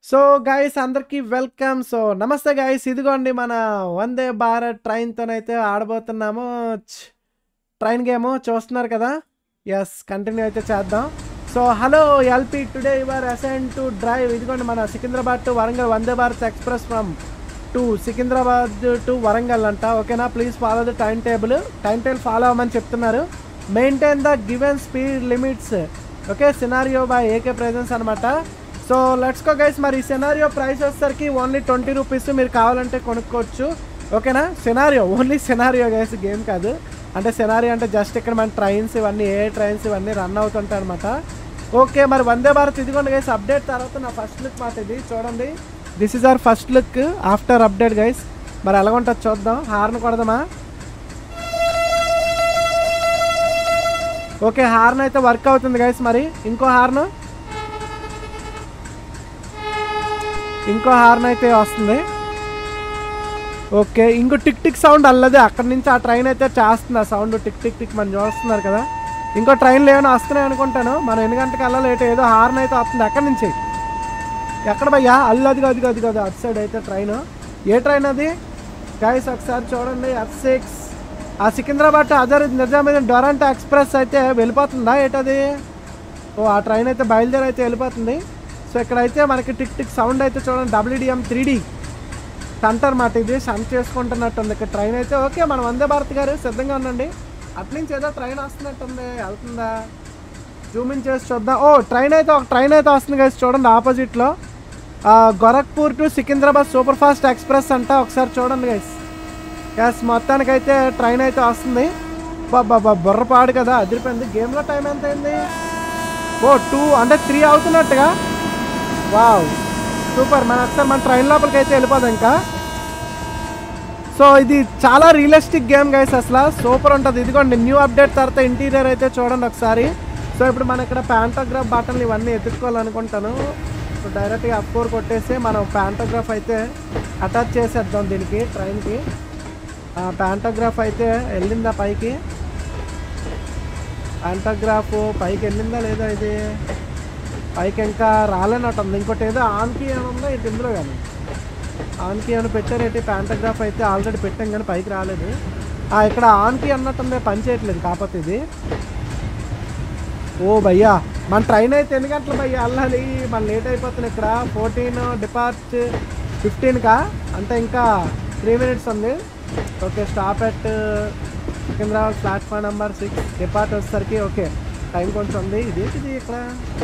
So guys అందరికీ welcome so నమస్తే guys ఇదిగోండి మన వందే భారత్ ట్రైన్తోనైతే ఆడబోతున్నాము ఛ్! ట్రైన్ గేమ్ చూస్తున్నారు కదా ఎస్ కంటిన్యూ అయితే చేద్దాం so hello LP today your assign to drive ఇదిగోండి మన Secunderabad to Warangal Vande Bharat express from to Secunderabad to Warangal అంట ఓకేనా please follow the time table time table follow అవ్వమని చెప్తున్నారు maintain the given speed limits okay scenario by AK presents అనమాట so let's go guys మరి scenario price వచ్చేసరికి only twenty rupees మీరు కావాలంటే కొనుక్కోవచ్చు ఓకేనా scenario only scenario guys game కాదు అంటే సినారియో అంటే జస్ట్ ఇక్కడ మన ట్రైన్స్ ఇవన్నీ ఏ ట్రైన్స్ ఇవన్నీ రన్ అవుతుంటాయి అనమాట ఓకే మరి వందే భారత్ ఇదిగోండి గైస్ అప్డేట్ తర్వాత నా ఫస్ట్ లుక్ మాట ఇది చూడండి this is our first look after update guys మరి ఎలా ఉంటుంది చూద్దాం హార్న్ కొడదామా ఓకే హార్న్ అయితే వర్క్ అవుతుంది గైస్ మరి ఇంకో హార్న్ ఇంకో హార్న్ అయితే వస్తుంది ఓకే ఇంకో టిక్ టిక్ సౌండ్ అల్లదే అక్కడి నుంచి ఆ ట్రైన్ అయితే చేస్తుంది ఆ సౌండ్ టిక్ టిక్ టిక్ మనం చూస్తున్నారు కదా ఇంకో ట్రైన్లు ఏమైనా వస్తున్నాయి అనుకుంటాను మనం ఎన్ని గంటలకు వెళ్ళాలి లేట్ ఏదో హార్న్ అయితే వస్తుంది ఎక్కడి నుంచి ఎక్కడ భయ్యా అల్లు అది అది అది అది అటు సైడ్ అయితే ట్రైన్ ఏ ట్రైన్ అది గైస్ ఒకసారి చూడండి ఎఫ్ సిక్స్ ఆ సికింద్రాబాద్ అదర్ నిజామాబాద్ డొరంటో ఎక్స్ప్రెస్ అయితే వెళ్ళిపోతుందా ఏంటది ఓ ఆ ట్రైన్ అయితే బయలుదేరి అయితే వెళ్ళిపోతుంది సో ఇక్కడైతే మనకి టిక్ టిక్ సౌండ్ అయితే చూడండి డబ్ల్యూడిఎం త్రీ డి సెంటర్ మాట ఇది షంట్ చేసుకుంటున్నట్టుంది ఇక్కడ ట్రైన్ అయితే ఓకే మన వందే భారత్ గారు సిద్ధంగా ఉండండి అట్నుంచి ఏదో ట్రైన్ వస్తున్నట్టుంది వెళ్తుందా జూమ్ ఇన్ చేసి చూద్దాం ఓ ట్రైన్ అయితే ఒక ట్రైన్ అయితే వస్తుంది కదా చూడండి ఆపోజిట్లో Gorakhpur to Secunderabad super fast express అంట ఒకసారి చూడండి గైస్ ఎస్ మొత్తానికైతే ట్రైన్ అయితే వస్తుంది బాబా బుర్రపాడు కదా అదిరిపోయింది గేమ్లో టైం ఎంత అయింది ఓ టూ అంటే త్రీ అవుతున్నట్టుగా వావ్ సూపర్ మన ఒకసారి మన ట్రైన్ లోపలికి అయితే వెళ్ళిపోదాం ఇంకా సో ఇది చాలా రియలిస్టిక్ గేమ్ గైస్ అసలు సూపర్ ఉంటుంది ఇదిగోండి న్యూ అప్డేట్ తర్వాత ఇంటీరియర్ అయితే చూడండి ఒకసారి సో ఇప్పుడు మన ఇక్కడ ప్యాంటోగ్రాఫ్ బటన్లు ఇవన్నీ ఎత్తుక్కోవాలనుకుంటాను సో డైరెక్ట్గా అప్ ఫోర్ కొట్టేసి మనం ప్యాంటోగ్రాఫ్ అయితే అటాచ్ చేసేద్దాం దీనికి ట్రైన్కి ప్యాంటోగ్రాఫ్ అయితే వెళ్ళిందా పైకి ప్యాంటోగ్రాఫ్ పైకి వెళ్ళిందా లేదా ఇది పైకి ఇంకా రాలేనట్టు ఉంది ఇంకోటి ఏదో ఆన్కి అని ఉందా ఇటు ఇందులో కానీ ఆన్కి అని పెట్టారేంటి ప్యాంటోగ్రాఫ్ అయితే ఆల్రెడీ పెట్టాం కానీ పైకి రాలేదు ఆ, ఇక్కడ ఆన్కి అన్నట్టుంది పని చేయట్లేదు కాకపోతే ఇది ఓ భయ్యా మన ట్రైన్ అయితే ఎన్ని గంటలు భయ్యా వెళ్ళాలి మన లేట్ అయిపోతుంది ఇక్కడ ఫోర్టీన్ డిపార్ట్ ఫిఫ్టీన్కా అంటే ఇంకా త్రీ మినిట్స్ ఉంది okay stop at Secunderabad platform number six depart వచ్చేసరికి ఓకే టైం కొంచెం ఉంది ఇదేంటిది ఇక్కడ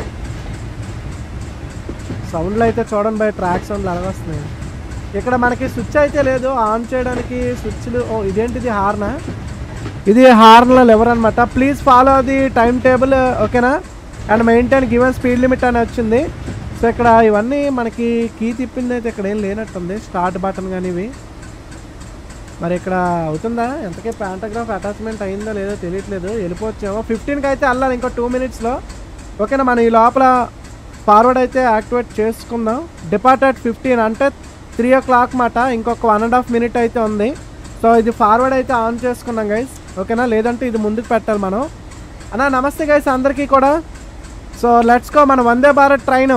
సౌండ్లు అయితే చూడండి బై ట్రాక్ సౌండ్లు అలాగ వస్తున్నాయి ఇక్కడ మనకి స్విచ్ అయితే లేదు ఆన్ చేయడానికి స్విచ్లు ఓ ఇదేంటిది హార్నా ఇది హార్న్లో లెవర్ అనమాట please follow the time table ఓకేనా and maintain given speed limit అని వచ్చింది సో ఇక్కడ ఇవన్నీ మనకి కీ తిప్పింది అయితే ఇక్కడ ఏం లేనట్టుంది స్టార్ట్ బటన్ కానీ ఇవి మరి ఇక్కడ అవుతుందా ఎంతకే ప్యాంటోగ్రాఫ్ అటాచ్మెంట్ అయిందో లేదో తెలియట్లేదు వెళ్ళిపోవచ్చేమో ఫిఫ్టీన్కి అయితే వెళ్ళాలి ఇంకో టూ మినిట్స్లో ఓకేనా మనం ఈ లోపల ఫార్వర్డ్ అయితే యాక్టివేట్ చేసుకుందాం డిపార్ట్ అట్ ఫిఫ్టీన్ అంటే త్రీ ఓ క్లాక్ మాట ఇంకొక వన్ అండ్ హాఫ్ మినిట్ అయితే ఉంది సో ఇది ఫార్వర్డ్ అయితే ఆన్ చేసుకున్నాం గైస్ ఓకేనా లేదంటే ఇది ముందుకు పెట్టాలి మనం అన్న నమస్తే గైస్ అందరికీ కూడా సో లెట్స్ గో మన వందే భారత్ ట్రైన్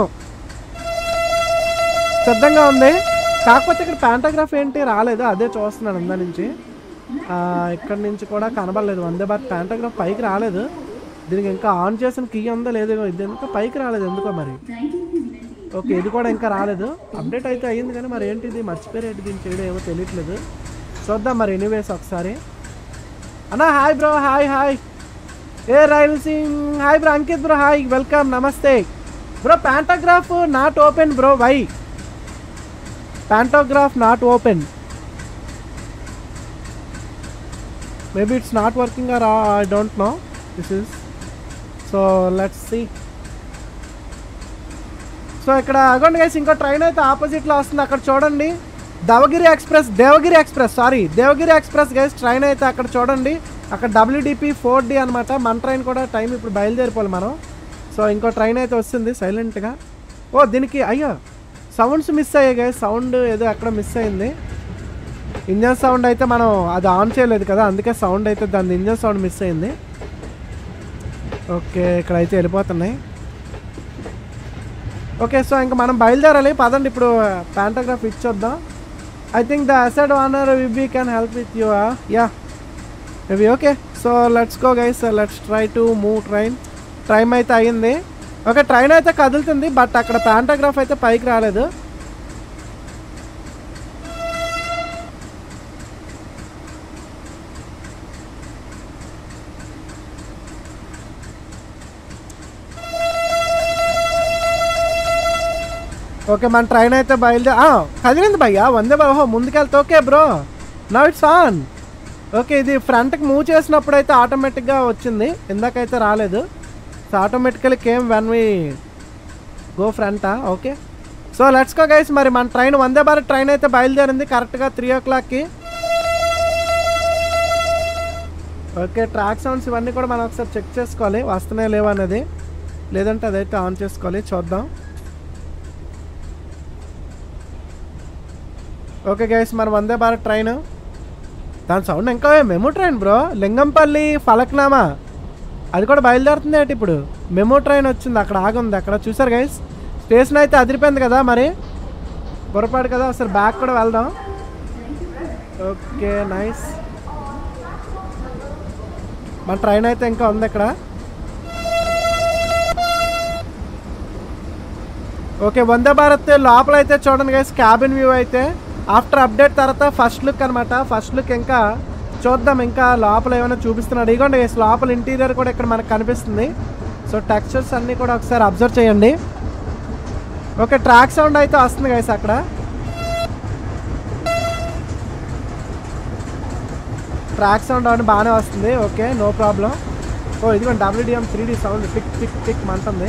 సిద్ధంగా ఉంది కాకపోతే ఇక్కడ ప్యాంటోగ్రాఫ్ ఏంటి రాలేదు అదే చూస్తున్నాను అందా నుంచి ఆ, ఇక్కడ నుంచి కూడా కనబడలేదు వందే భారత్ ప్యాంటోగ్రాఫ్ పైకి రాలేదు దీనికి ఇంకా ఆన్ చేసిన కీ ఉందో లేదో ఇది ఇంకా పైకి రాలేదు ఎందుకో మరి ఓకే ఇది కూడా ఇంకా రాలేదు అప్డేట్ అయితే అయ్యింది కానీ మరి ఏంటి ఇది మర్చిపోయారు దీన్ని చేయడం ఏమో తెలియట్లేదు చూద్దాం మరి ఎనీవేస్ ఒకసారి అన్నా hi bro hi hi A rail Singh hi bro Ankit bro hi welcome నమస్తే bro pantograph not open bro why pantograph not open maybe it's not working or I don't know this is so let's see so ఇక్కడ అగోండి guys ఇంకో train అయితే ఆపోజిట్లో వస్తుంది అక్కడ చూడండి Devagiri express Devagiri express sorry Devagiri express guys train అయితే అక్కడ చూడండి అక్కడ డబ్ల్యూడిపి ఫోర్ డి అనమాట మన ట్రైన్ కూడా టైం ఇప్పుడు బయలుదేరిపోవాలి మనం సో ఇంకో ట్రైన్ అయితే వస్తుంది సైలెంట్గా ఓ దీనికి అయ్యో సౌండ్స్ మిస్ అయ్యాయి గైస్ సౌండ్ ఏదో ఎక్కడ మిస్ అయింది ఇంజన్ సౌండ్ అయితే మనం అది ఆన్ చేయలేదు కదా అందుకే సౌండ్ అయితే దాని ఇంజన్ సౌండ్ మిస్ అయింది ఓకే ఇక్కడైతే వెళ్ళిపోతున్నాయి ఓకే సో ఇంకా మనం బయలుదేరాలి పదండి ఇప్పుడు ప్యాంటోగ్రాఫ్ ఇచ్చొద్దాం I think the asked owner VB can help with you yeah maybe okay so let's go guys let's try to move train train అయితే అయ్యింది ఓకే ట్రైన్ అయితే కదులుతుంది బట్ అక్కడ ప్యాంటోగ్రాఫ్ అయితే పైకి రాలేదు ఓకే మన ట్రైన్ అయితే బయలుదేరి ఆ, కదిలింది భయ్యా వందే భారత్ ఓహో ముందుకెళ్తే okay bro now it's on okay ఇది ఫ్రంట్కి మూవ్ చేసినప్పుడు అయితే ఆటోమేటిక్గా వచ్చింది ఇందాకైతే రాలేదు so automatically came when we go ఫ్రంటా okay so let's go guys మరి మన ట్రైన్ వందే భారత్ ట్రైన్ అయితే బయలుదేరింది కరెక్ట్గా త్రీ ఓ క్లాక్కి ఓకే ట్రాక్ సౌండ్స్ ఇవన్నీ కూడా మనం ఒకసారి చెక్ చేసుకోవాలి వస్తున్నాయి లేవా అనేది లేదంటే అదైతే ఆన్ చేసుకోవాలి చూద్దాం ఓకే గైస్ మన వందే భారత్ ట్రైన్ దాని సౌండ్ ఇంకా MEMU train bro Lingampalli Falaknuma అది కూడా బయలుదేరుతుంది ఏంటి ఇప్పుడు మెమో ట్రైన్ వచ్చింది అక్కడ ఆగుంది అక్కడ చూసారు గైస్ స్టేషన్ అయితే అదిరిపోయింది కదా మరి పొరపాటు కదా ఒకసారి బ్యాక్ కూడా వెళ్దాం ఓకే నైస్ మన ట్రైన్ అయితే ఇంకా ఉంది ఇక్కడ ఓకే వందే భారత్ లోపల అయితే చూడండి గైస్ క్యాబిన్ వ్యూ అయితే ఆఫ్టర్ అప్డేట్ తర్వాత ఫస్ట్ లుక్ అనమాట ఫస్ట్ లుక్ ఇంకా చూద్దాం ఇంకా లోపల ఏమైనా చూపిస్తున్నాడు ఇదిగోండి గైస్ లోపల ఇంటీరియర్ కూడా ఇక్కడ మనకు కనిపిస్తుంది సో టెక్స్చర్స్ అన్నీ కూడా ఒకసారి అబ్జర్వ్ చేయండి ఓకే ట్రాక్ సౌండ్ అయితే వస్తుంది గైస్ అక్కడ ట్రాక్ సౌండ్ అని బాగానే వస్తుంది ఓకే నో ప్రాబ్లం ఓ ఇదిగోండి WDM three D sound pick pick pick మంటుంది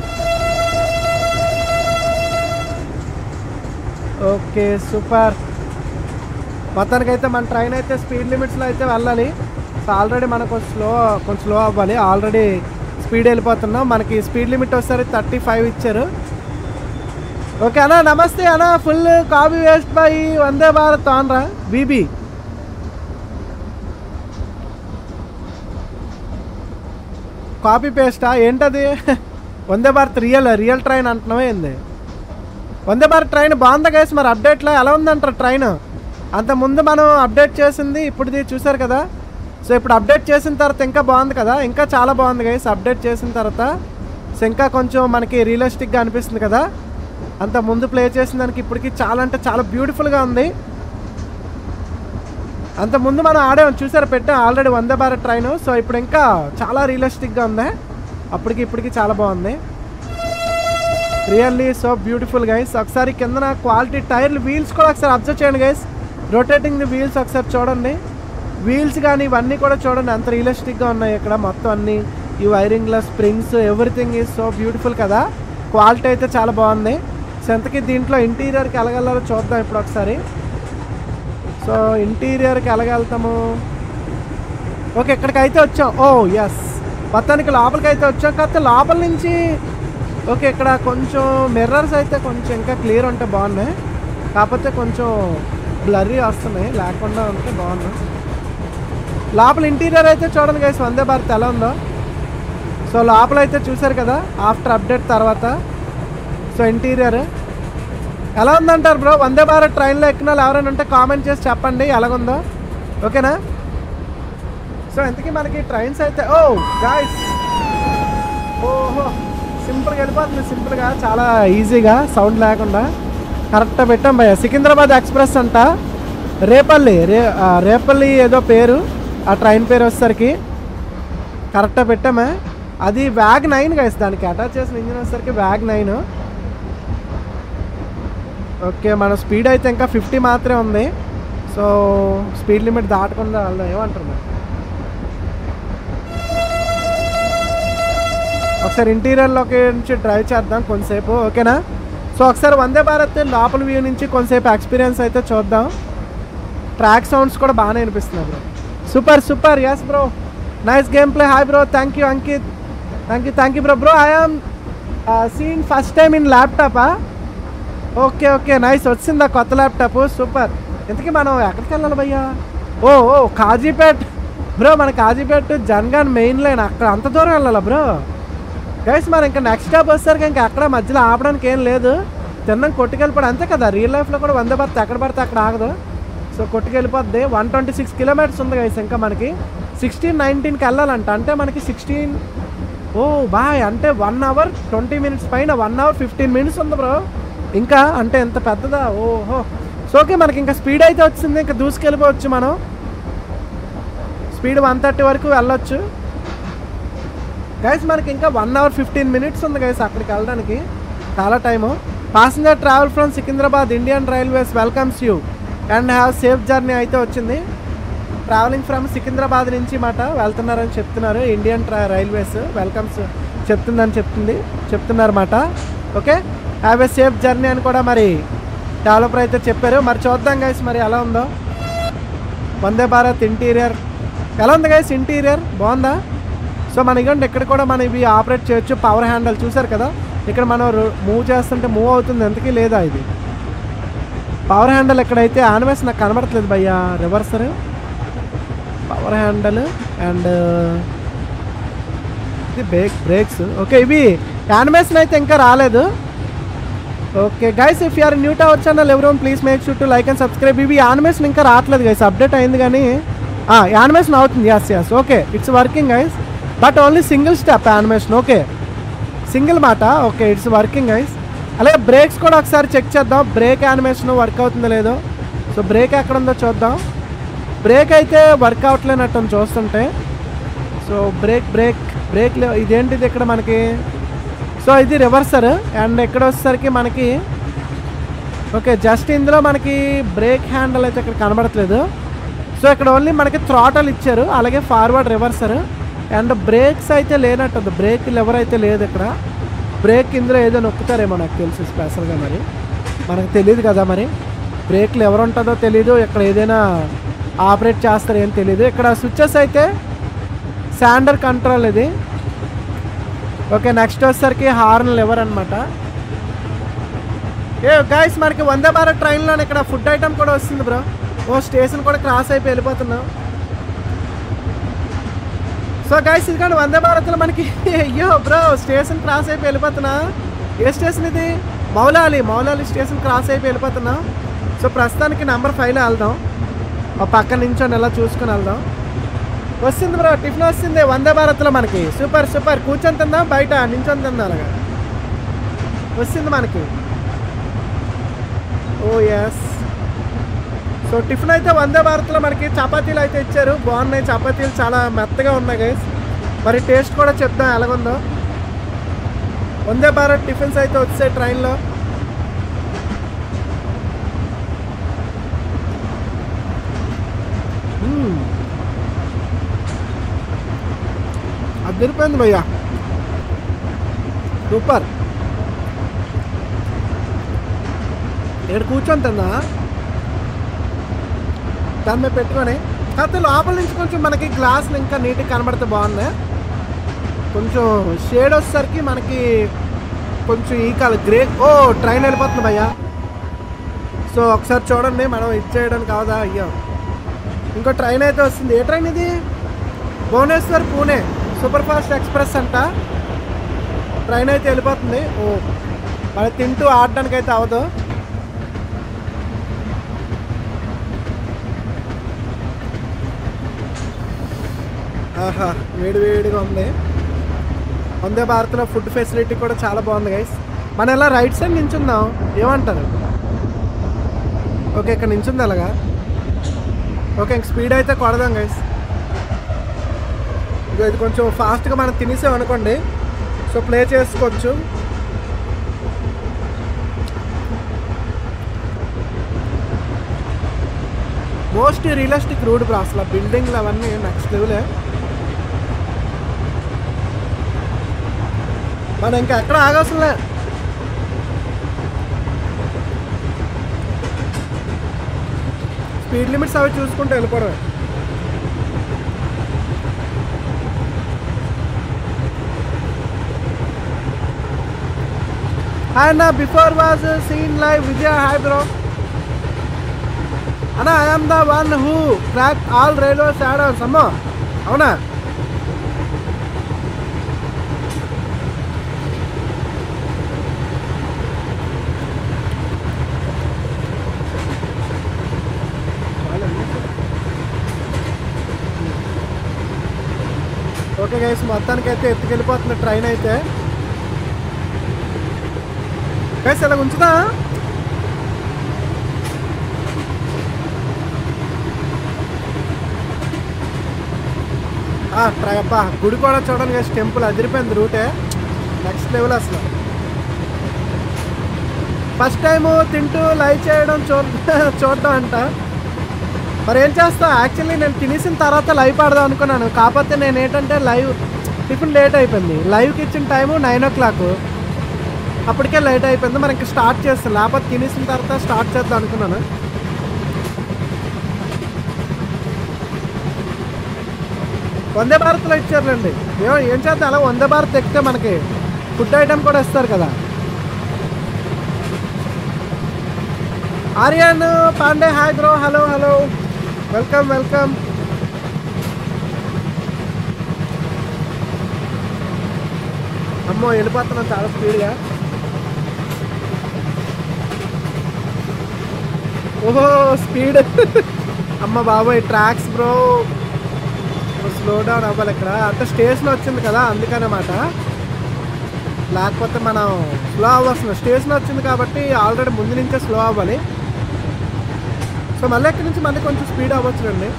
ఓకే సూపర్ మొత్తానికైతే మన ట్రైన్ అయితే స్పీడ్ లిమిట్స్లో అయితే వెళ్ళాలి సో ఆల్రెడీ మనకు స్లో కొంచెం స్లో అవ్వాలి ఆల్రెడీ స్పీడ్ వెళ్ళిపోతున్నాం మనకి స్పీడ్ లిమిట్ వచ్చేసరికి థర్టీ ఫైవ్ ఇచ్చారు ఓకే అన్నా నమస్తే అన్నా full copy waste by Vande Bharat ఆన్రా బీబీ కాపీ పేస్టా ఏంటది Vande Bharat real real train అంటున్నావే ఏంది వందే భారత్ ట్రైన్ బాగుందా గైస్ మరి అప్డేట్లో ఎలా ఉందంటారు ట్రైన్ అంత ముందు మనం అప్డేట్ చేసింది ఇప్పుడు చూసారు కదా సో ఇప్పుడు అప్డేట్ చేసిన తర్వాత ఇంకా బాగుంది కదా ఇంకా చాలా బాగుంది గైస్ అప్డేట్ చేసిన తర్వాత సో ఇంకా కొంచెం మనకి రియలిస్టిక్గా అనిపిస్తుంది కదా అంత ముందు ప్లే చేసిన దానికి ఇప్పటికి చాలా అంటే చాలా బ్యూటిఫుల్గా ఉంది అంత ముందు మనం ఆడాం చూసారు పెట్టాం already Vande Bharat train so ఇప్పుడు ఇంకా చాలా రియలిస్టిక్గా ఉంది అప్పటికి ఇప్పటికి చాలా బాగుంది రియల్లీ సో బ్యూటిఫుల్ గైస్ ఒకసారి కిందన క్వాలిటీ టైర్లు వీల్స్ కూడా ఒకసారి అబ్జర్వ్ చేయండి గైస్ రొటేటింగ్ ది వీల్స్ ఒకసారి చూడండి వీల్స్ కానీ ఇవన్నీ కూడా చూడండి అంత రియలిస్టిక్గా ఉన్నాయి ఇక్కడ మొత్తం అన్ని ఈ వైరింగ్లో springs everything is so beautiful కదా క్వాలిటీ అయితే చాలా బాగుంది సో ఎంతకి దీంట్లో ఇంటీరియర్కి ఎలాగెళ్ళాలో చూద్దాం ఇప్పుడు ఒకసారి సో ఇంటీరియర్కి ఎలాగెళ్తాము ఓకే ఇక్కడికి అయితే వచ్చాం ఓ ఎస్ మొత్తానికి లోపలికి అయితే వచ్చాం కాకపోతే లోపల నుంచి ఓకే ఇక్కడ కొంచెం మిర్రర్స్ అయితే కొంచెం ఇంకా క్లియర్ ఉంటే బాగున్నాయి కాకపోతే కొంచెం బ్లర్రీ వస్తున్నాయి లేకుండా ఉంటే బాగున్నాయి లోపల ఇంటీరియర్ అయితే చూడండి గైస్ వందే భారత్ ఎలా ఉందో సో లోపల అయితే చూసారు కదా ఆఫ్టర్ అప్డేట్ తర్వాత సో ఇంటీరియర్ ఎలా ఉందంటారు బ్రో వందే భారత్ ట్రైన్లో ఎక్కిన వాళ్ళు ఎవరైనా ఉంటే కామెంట్ చేసి చెప్పండి ఎలాగుందో ఓకేనా సో ఇంతకీ మనకి ట్రైన్స్ అయితే ఓ గాయస్ ఓహో సింపుల్గా వెళ్ళిపోతుంది సింపుల్గా చాలా ఈజీగా సౌండ్ లేకుండా కరెక్ట్గా పెట్టాం భయ్య సికింద్రాబాద్ ఎక్స్ప్రెస్ అంట రేపల్లి రే ఆ, రేపల్లి ఏదో పేరు ఆ ట్రైన్ పేరు వచ్చేసరికి కరెక్ట్గా పెట్టామే అది వ్యాగ్ నైన్ గైస్ దానికి అటాచ్ చేసిన ఇంజిన్ వచ్చేసరికి వ్యాగ్ నైన్ ఓకే మన స్పీడ్ అయితే ఇంకా ఫిఫ్టీ మాత్రమే ఉంది సో స్పీడ్ లిమిట్ దాటకుండా వెళ్దాం ఏమంటారు మరి? ఒకసారి ఇంటీరియర్లోకి నుంచి డ్రైవ్ చేద్దాం కొంతసేపు ఓకేనా సో ఒకసారి వందే భారత్ లోపల వ్యూ నుంచి కొంతసేపు ఎక్స్పీరియన్స్ అయితే చూద్దాం ట్రాక్ సౌండ్స్ కూడా బాగానే అనిపిస్తున్నాయి bro super super yes bro nice game play hi bro thank you Ankit thank you thank you bro bro I'm seen first time in ల్యాప్టాపా ఓకే ఓకే నైస్ వచ్చిందా కొత్త ల్యాప్టాప్ సూపర్ ఇంతకీ మనం ఎక్కడికి వెళ్ళాలి భయ్యా ఓ ఓ కాజీపేట్ బ్రో మన కాజీపేట్ జన్గాన్ మెయిన్ లైన్ అక్కడ అంత దూరం వెళ్ళాలా బ్రో గైస్ మరి ఇంకా నెక్స్ట్ స్టాప్ వచ్చేసరికి ఇంకా అక్కడ మధ్యలో ఆపడానికి ఏం లేదు తిన్నాం కొట్టుకెళ్ళిపోవడం అంతే కదా రియల్ లైఫ్లో కూడా వంద పడితే ఎక్కడ పడితే అక్కడ ఆగదు సో కొట్టుకెళ్ళిపోద్ది వన్ ట్వంటీ సిక్స్ కిలోమీటర్స్ ఉంది గైస్ ఇంకా మనకి సిక్స్టీన్ నైన్టీన్కి వెళ్ళాలంట అంటే మనకి సిక్స్టీన్ ఓ బాయ్ అంటే వన్ అవర్ ట్వంటీ మినిట్స్ పైన వన్ అవర్ ఫిఫ్టీన్ మినిట్స్ ఉంది బ్రో ఇంకా అంటే ఎంత పెద్దదా ఓహో సో ఓకే మనకి ఇంకా స్పీడ్ అయితే వచ్చింది ఇంకా దూసుకెళ్ళిపోవచ్చు మనం స్పీడ్ వన్ థర్టీ వరకు వెళ్ళొచ్చు గైస్ మనకి ఇంకా వన్ అవర్ ఫిఫ్టీన్ మినిట్స్ ఉంది గైస్ అక్కడికి వెళ్ళడానికి చాలా time passenger travel from Secunderabad Indian Railways welcomes you and have safe journey అయితే వచ్చింది ట్రావెలింగ్ ఫ్రమ్ సికింద్రాబాద్ నుంచి మాట వెళ్తున్నారని చెప్తున్నారు ఇండియన్ ట్రా రైల్వేస్ వెల్కమ్స్ చెప్తుందని చెప్తుంది చెప్తున్నారు మాట okay have a safe journey అని కూడా మరి డెవలపర్ అయితే చెప్పారు మరి చూద్దాం గైస్ మరి ఎలా ఉందో వందే భారత్ ఇంటీరియర్ ఎలా ఉంది గైస్ ఇంటీరియర్ బాగుందా సో మన ఇగోండి ఇక్కడ కూడా మనం ఇవి ఆపరేట్ చేయొచ్చు పవర్ హ్యాండిల్ చూసారు కదా ఇక్కడ మనం మూవ్ చేస్తుంటే మూవ్ అవుతుంది ఎంతకీ లేదా ఇది పవర్ హ్యాండిల్ ఎక్కడైతే ఆనివేస్ నాకు కనబడట్లేదు భయ్యా రివర్సర్ పవర్ హ్యాండిల్ అండ్ ఇది బ్రేక్ బ్రేక్స్ ఓకే ఇవి యానిమేషన్ అయితే ఇంకా రాలేదు okay guys if you're new to our channel ఎవరో please make sure to like and subscribe ఇవి యానిమేషన్ ఇంకా రావట్లేదు గైస్ అప్డేట్ అయింది కానీ యానిమేషన్ అవుతుంది yes yes okay it's working guys but only single step animation okay single మాట okay it's working guys అలాగే brakes కూడా ఒకసారి చెక్ చేద్దాం బ్రేక్ యానిమేషన్ వర్క్ అవుతుందో లేదో సో బ్రేక్ ఎక్కడ ఉందో చూద్దాం బ్రేక్ అయితే వర్క్ అవ్వట్లేనట్టు చూస్తుంటే సో బ్రేక్ బ్రేక్ బ్రేక్ ఇదేంటిది ఇక్కడ మనకి సో ఇది రివర్సర్ అండ్ ఇక్కడ వచ్చేసరికి మనకి ఓకే జస్ట్ ఇందులో మనకి బ్రేక్ హ్యాండిల్ అయితే ఇక్కడ కనబడట్లేదు సో ఇక్కడ ఓన్లీ మనకి థ్రాటల్ ఇచ్చారు అలాగే ఫార్వర్డ్ రివర్సర్ అండ్ బ్రేక్స్ అయితే లేనట్టుంది బ్రేక్ లెవర్ అయితే లేదు ఇక్కడ బ్రేక్ ఇందులో ఏదో నొక్కుతారేమో నాకు తెలిసి స్పెషల్గా మరి మనకు తెలియదు కదా మరి బ్రేక్లు ఎవరు ఉంటుందో తెలీదు ఇక్కడ ఏదైనా ఆపరేట్ చేస్తారో ఏం తెలియదు ఇక్కడ స్విచ్చెస్ అయితే శాండర్ కంట్రోల్ ఇది ఓకే నెక్స్ట్ వచ్చేసరికి హార్న్ లెవర్ అనమాట ఏ గాయస్ మనకి వందే భారత్ ట్రైన్లో ఇక్కడ ఫుడ్ ఐటమ్ కూడా వస్తుంది బ్రో ఓ స్టేషన్ కూడా క్రాస్ అయిపోయి వెళ్ళిపోతున్నాం సో గాయస్ ఇది కానీ వందే భారత్లో మనకి అయ్యో బ్రో స్టేషన్ క్రాస్ అయిపోయి వెళ్ళిపోతున్నా ఏ స్టేషన్ ఇది మౌలాలి మౌలాలి స్టేషన్ క్రాస్ అయిపోయి వెళ్ళిపోతున్నా సో ప్రస్తుతానికి నెంబర్ ఫైవ్లో వెళ్దాం ఆ పక్క నించొని ఎలా చూసుకొని వెళ్దాం వస్తుంది బ్రో టిఫిన్ వస్తుంది వందే భారత్లో మనకి సూపర్ సూపర్ కూర్చొని తిందాం బయట నించొని తిందాం అలాగా వస్తుంది మనకి ఓ ఎస్ సో టిఫిన్ అయితే వందే భారత్లో మనకి చపాతీలు అయితే ఇచ్చారు బాగున్నాయి చపాతీలు చాలా మెత్తగా ఉన్నాయి గైస్ మరి టేస్ట్ కూడా చెప్దాం ఎలాగుందో వందే భారత్ టిఫిన్స్ అయితే వచ్చాయి ట్రైన్లో మ్మ్. అదిరిపోయింది భయ్యా సూపర్ ఇక్కడ కూర్చొని తిందా దాని మీద పెట్టుకొని కాకపోతే లోపల నుంచి కొంచెం మనకి గ్లాసులు ఇంకా నీట్గా కనబడితే బాగుంది కొంచెం షేడ్ వచ్చేసరికి మనకి కొంచెం ఈ కాల గ్రే ఓ ట్రైన్ వెళ్ళిపోతుంది భయ్యా సో ఒకసారి చూడండి మనం ఇచ్చేయడానికి కావదా అయ్యో ఇంకో ట్రైన్ అయితే వస్తుంది ఏ ట్రైన్ ఇది Bhubaneswar Pune super fast express అంట ట్రైన్ అయితే వెళ్ళిపోతుంది ఓ మరి తింటూ ఆడడానికి అయితే అవ్వదు ఆహా వేడి వేడిగా ఉంది వందే భారత్లో ఫుడ్ ఫెసిలిటీ కూడా చాలా బాగుంది గైస్ మనం ఎలా రైట్ సైడ్ నించుందాం ఏమంటారు ఓకే ఇక్కడ నించుంది అలాగా ఓకే ఇంక స్పీడ్ అయితే కొడదాం గైస్ ఇదిగో ఇది కొంచెం ఫాస్ట్గా మనం తినేసాం అనుకోండి సో ప్లే చేసుకోవచ్చు మోస్ట్ రియలిస్టిక్ రూడ్ బ్రా అసలు బిల్డింగ్లు అవన్నీ నెక్స్ట్ లెవెలే మనం ఇంకా ఎక్కడ ఆగవసలే స్పీడ్ లిమిట్స్ అవి చూసుకుంటూ వెళ్ళిపోవడమే and before was seen live Vijaya hi bro అన్నా I'm the one who track all railway shadows అమ్మో అవునా గైస్ మొత్తానికి అయితే ఎత్తుకెళ్ళిపోతుంది ట్రైన్ అయితే గైస్ ఇలా ఉంచుదా ఆ, ట్రై అబ్బా గుడి కూడా చూడండి గైస్ టెంపుల్ అదిరిపోయింది రూటే నెక్స్ట్ లెవెల్ అసలు ఫస్ట్ టైం తింటూ లైవ్ చేయడం చూ చూడటం అంట మరి ఏం చేస్తా యాక్చువల్లీ నేను తినేసిన తర్వాత లైవ్ పాడదాం అనుకున్నాను కాకపోతే నేను ఏంటంటే లైవ్ టిఫిన్ లేట్ అయిపోయింది లైవ్కి ఇచ్చిన టైము నైన్ ఓ క్లాక్ అప్పటికే లేట్ అయిపోయింది మరి ఇంకా స్టార్ట్ చేస్తాను లేకపోతే తినేసిన తర్వాత స్టార్ట్ చేద్దాం అనుకున్నాను వందే భారత్లో ఇచ్చారులేండి ఏమో ఏం చేద్దాం అలా వందే భారత్ ఎక్కితే మనకి ఫుడ్ ఐటమ్ కూడా ఇస్తారు కదా Aryan Pandey hi bro hello hello welcome welcome అమ్మో వెళ్ళిపోతున్నాం చాలా స్పీడ్గా ఓహో స్పీడ్ అమ్మ బాబోయ్ ట్రాక్స్ బ్రో స్లో డౌన్ అవ్వాలి ఇక్కడ అంటే స్టేషన్ వచ్చింది కదా అందుకనమాట లేకపోతే మనం స్లో అవ్వాల్సిన స్టేషన్ వచ్చింది కాబట్టి ఆల్రెడీ ముందు నుంచే స్లో అవ్వాలి సో మళ్ళీ ఎక్కడి నుంచి మళ్ళీ కొంచెం స్పీడ్ అవ్వచ్చునండి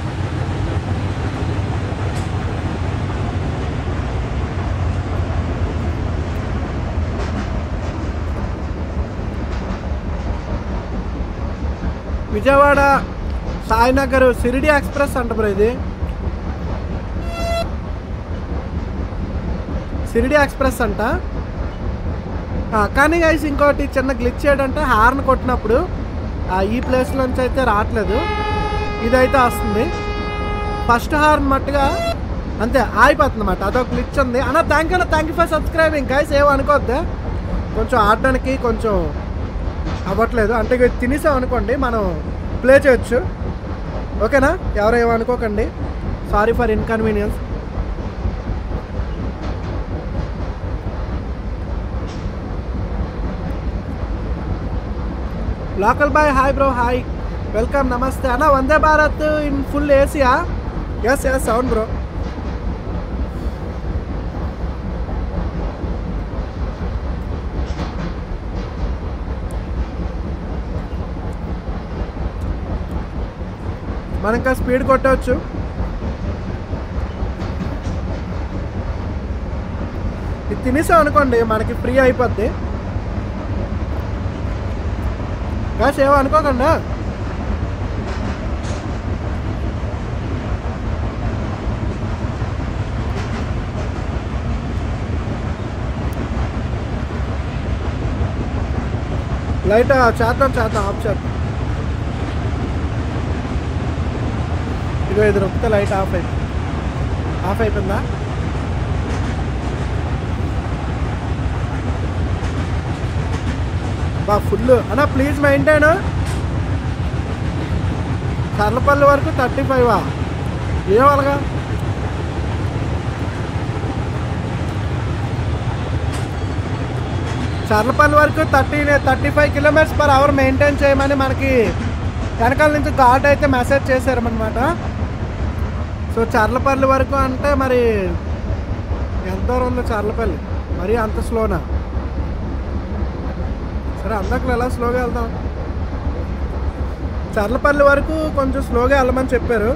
విజయవాడ సాయినగర్ సిరిడి ఎక్స్ప్రెస్ అంట బ్రో ఇది సిరిడి ఎక్స్ప్రెస్ అంట ఆ, కానీ గైస్ ఇంకోటి చిన్న గ్లిచ్ ఏంటంటే హార్న్ కొట్టినప్పుడు ఆ, ఈ ప్లేస్ నుంచి అయితే రావట్లేదు ఇదైతే వస్తుంది ఫస్ట్ హార్న్ మట్టుగా అంతే ఆగిపోతుంది అన్నమాట అదొక గ్లిచ్ ఉంది అన్న thank you thank you for subscribing guys ఏమో అనుకోవద్దు కొంచెం ఆడడానికి కొంచెం అవ్వట్లేదు అంటే ఇక తినేసాం అనుకోండి మనం ప్లే చేయొచ్చు ఓకేనా ఎవరు ఏమనుకోకండి sorry for inconvenience local boy hi bro hi welcome నమస్తే అన్న వందే భారత్ ఇన్ ఫుల్ ఏసీయా ఎస్ ఎస్ అవును బ్రో మనం ఇంకా స్పీడ్ కొట్టవచ్చు ఇది తినేసాం అనుకోండి మనకి ఫ్రీ అయిపోద్ది కాస్ ఏమో అనుకోకుండా లైట్ చేద్దాం చేద్దాం ఆఫ్ చేద్దాం ఇదిగో ఇది నొక్కితే లైట్ ఆఫ్ అయిపోయింది ఆఫ్ అయిపోయిందా బా ఫుల్ అన్నా ప్లీజ్ మెయింటైన్ చర్లపల్లి వరకు థర్టీ ఫైవా ఏమలగా చర్లపల్లి వరకు thirty thirty five kilometres per hour maintain చేయమని మనకి వెనకాల నుంచి గార్డ్ అయితే మెసేజ్ చేశారనమాట సో చర్లపల్లి వరకు అంటే మరి ఎంత దూరం ఉందో చర్లపల్లి మరి అంత స్లోనా సరే అందరికీ ఎలా స్లోగా వెళ్దాం చర్లపల్లి వరకు కొంచెం స్లోగా వెళ్ళమని చెప్పారు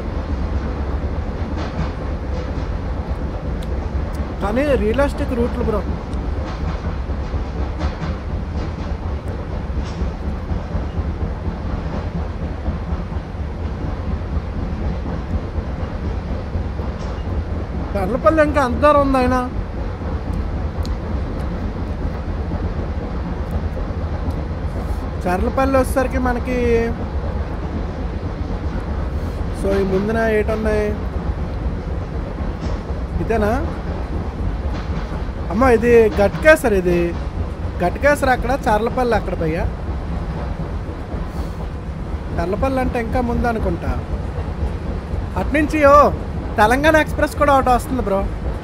కానీ రియలిస్టిక్ రూట్లు బ్రో చర్లపల్లి ఇంకా అంత దూరం ఉంది ఆయన చర్లపల్లి వచ్చేసరికి మనకి సో ఈ ముందున ఏటున్నాయి ఇదేనా అమ్మ ఇది గట్కేసర్ ఇది గట్కేసర్ అక్కడ చర్లపల్లి అక్కడ భయ్యా చర్లపల్లి అంటే ఇంకా ముందు అనుకుంటా అట్నుంచి ఓ తెలంగాణ ఎక్స్ప్రెస్ కూడా ఒకటి వస్తుంది బ్రో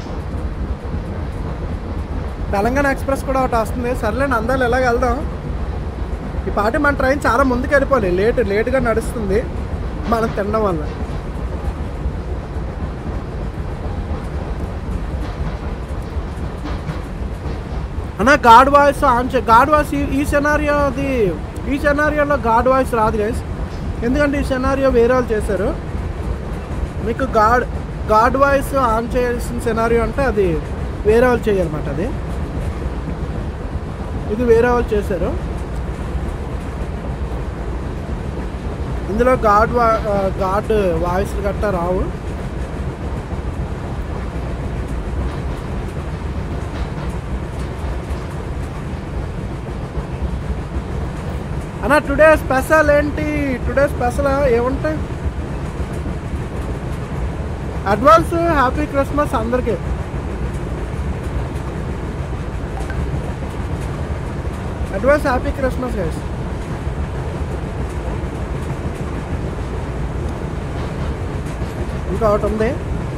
తెలంగాణ ఎక్స్ప్రెస్ కూడా ఒకటి వస్తుంది సర్లేండి అందాలు ఎలాగ వెళ్దాం ఈ పాటి మన ట్రైన్ చాలా ముందుకు వెళ్ళిపోవాలి లేట్ లేట్గా నడుస్తుంది మనం తినడం వల్ల అన్న గాడ్ వాయిస్ ఆన్ చే గాడ్ వాయిస్ ఈ- ఈ సెనారియోది ఈ సెనారియోలో గాడ్ వాయిస్ రాదు గైస్ ఎందుకంటే ఈ సెనారియో వేరే వాళ్ళు చేశారు మీకు గాడ్ గాడ్ వాయిస్ ఆన్ చేయాల్సిన సెనారియో అంటే అది వేరే వాళ్ళు చేయాలన్నమాట అది ఇది వేరే వాళ్ళు చేశారు ఇందులో గాడ్ వా ఆ, గాడ్ వాయిస్ గట్టా రావు అన్న టుడే స్పెషల్ ఏంటి టుడే స్పెషల్ ఏముంటాయి అడ్వాన్స్ హ్యాపీ క్రిస్మస్ అందరికీ అడ్వాన్స్ హ్యాపీ క్రిస్మస్ గైస్ ఇంకా ఒకటి ఉంది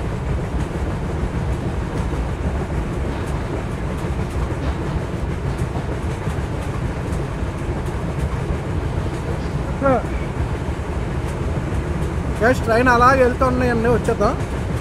గైస్ ట్రైన్ అలాగే వెళ్తూ ఉన్నాయండి వచ్చేద్దాం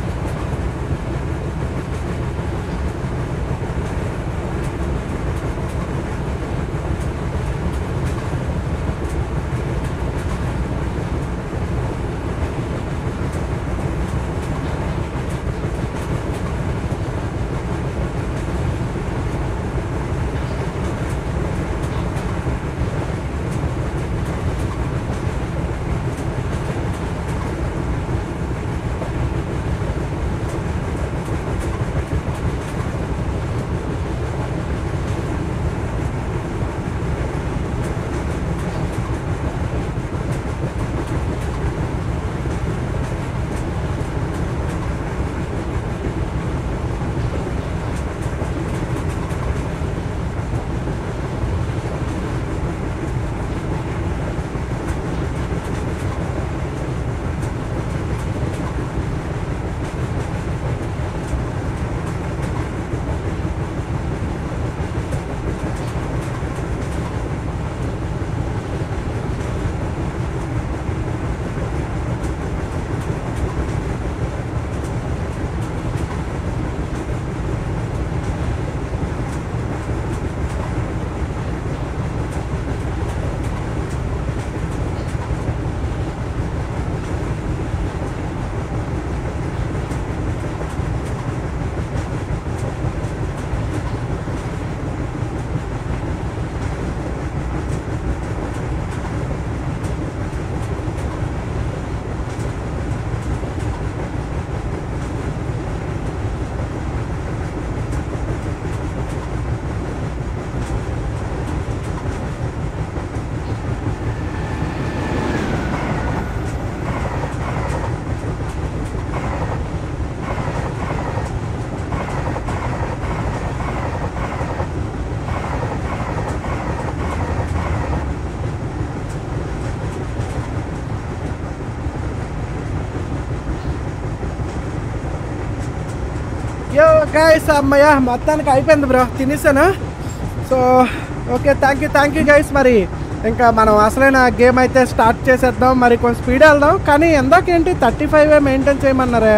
యో గైస్ అమ్మయ్య మొత్తానికి అయిపోయింది బ్రో తినేసాను so okay thank you thank you guys మరి ఇంకా మనం అసలైన గేమ్ అయితే స్టార్ట్ చేసేద్దాం మరి కొంచెం స్పీడ్ వెళ్దాం కానీ ఎందాకేంటి థర్టీ ఫైవ్ మెయింటైన్ చేయమన్నారే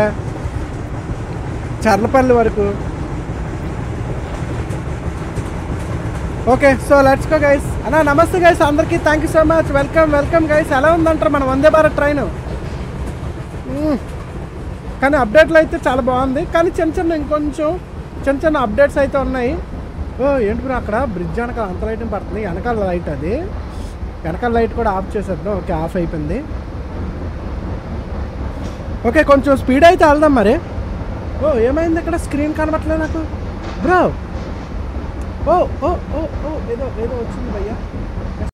చర్లపల్లి వరకు okay so let's go guys అన్న నమస్తే గైస్ అందరికీ thank you so much welcome welcome guys ఎలా ఉందంటారు మన వందే భారత్ ట్రైన్ కానీ అప్డేట్లు అయితే చాలా బాగుంది కానీ చిన్న చిన్న ఇంకొంచెం చిన్న చిన్న అప్డేట్స్ అయితే ఉన్నాయి ఓ ఏంటి బ్రో అక్కడ బ్రిడ్జ్ వెనకాల అంత లైట్ పడుతుంది వెనకాల లైట్ అది వెనకాల లైట్ కూడా ఆఫ్ చేసేద్దాం ఓకే ఆఫ్ అయిపోయింది ఓకే కొంచెం స్పీడ్ అయితే వెళ్దాం మరి ఓ ఏమైంది ఇక్కడ స్క్రీన్ కనబట్టలేదు నాకు బ్రో ఓ ఓ ఓ ఓ ఏదో ఏదో వచ్చింది భయ్యా